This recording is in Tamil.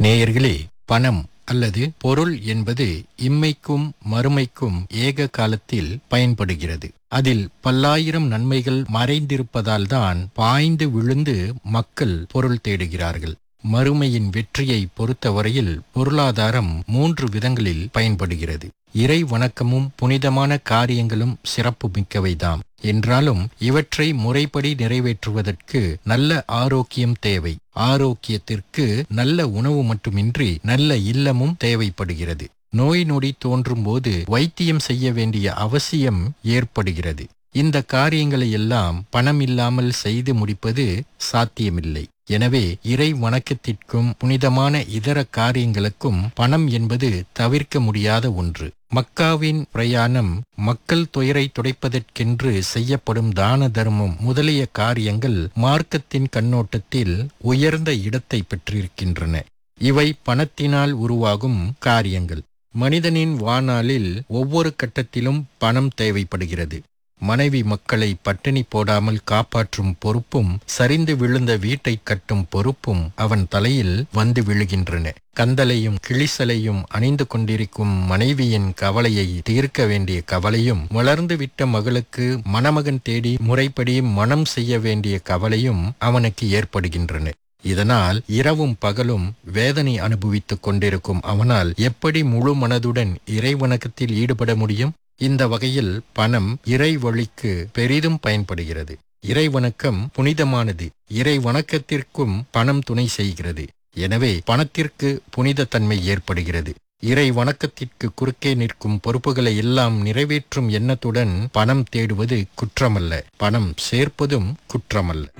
நேயர்களே பணம் அல்லது பொருள் என்பது இம்மைக்கும் மறுமைக்கும் ஏக காலத்தில் பயன்படுகிறது அதில் பல்லாயிரம் நன்மைகள் மறைந்திருப்பதால் தான் பாய்ந்து விழுந்து மக்கள் பொருள் தேடுகிறார்கள் மறுமையின் வெற்றியை பொறுத்தவரையில் பொருளாதாரம் மூன்று விதங்களில் பயன்படுகிறது இறை வணக்கமும் புனிதமான காரியங்களும் சிறப்பு மிக்கவைதாம் என்றாலும் இவற்றை முறைப்படி நிறைவேற்றுவதற்கு நல்ல ஆரோக்கியம் தேவை ஆரோக்கியத்திற்கு நல்ல உணவு மட்டுமின்றி நல்ல இல்லமும் தேவைப்படுகிறது நோய் நொடி தோன்றும் போது வைத்தியம் செய்ய வேண்டிய அவசியம் ஏற்படுகிறது இந்த காரியங்களை எல்லாம் பணம் இல்லாமல் செய்து முடிப்பது சாத்தியமில்லை எனவே இறை வணக்கத்திற்கும் புனிதமான இதர காரியங்களுக்கும் பணம் என்பது தவிர்க்க முடியாத ஒன்று மக்காவின் பிரயாணம் மக்கள் துயரை துடைப்பதற்கென்று செய்யப்படும் தான தர்மம் முதலிய காரியங்கள் மார்க்கத்தின் கண்ணோட்டத்தில் உயர்ந்த இடத்தை பெற்றிருக்கின்றன இவை பணத்தினால் உருவாகும் காரியங்கள் மனிதனின் வாழ்நாளில் ஒவ்வொரு கட்டத்திலும் பணம் தேவைப்படுகிறது மனைவி மக்களை பட்டினி போடாமல் காப்பாற்றும் பொறுப்பும் சரிந்து விழுந்த வீட்டை கட்டும் பொறுப்பும் அவன் தலையில் வந்து விழுகின்றன கந்தலையும் கிளிசலையும் அணிந்து கொண்டிருக்கும் மனைவியின் கவலையை தீர்க்க வேண்டிய கவலையும் வளர்ந்து விட்ட மகளுக்கு மணமகன் தேடி முறைப்படி மனம் செய்ய வேண்டிய கவலையும் அவனுக்கு ஏற்படுகின்றன இதனால் இரவும் பகலும் வேதனை அனுபவித்துக் கொண்டிருக்கும் அவனால் எப்படி முழு மனதுடன் இறைவணக்கத்தில் ஈடுபட முடியும் இந்த வகையில் பணம் இறை வழிக்கு பெரிதும் பயன்படுகிறது இறை வணக்கம் புனிதமானது இறை வணக்கத்திற்கும் பணம் துணை செய்கிறது எனவே பணத்திற்கு புனித தன்மை ஏற்படுகிறது இறை வணக்கத்திற்கு குறுக்கே நிற்கும் பொறுப்புகளை எல்லாம் நிறைவேற்றும் எண்ணத்துடன் பணம் தேடுவது குற்றமல்ல பணம் சேர்ப்பதும் குற்றமல்ல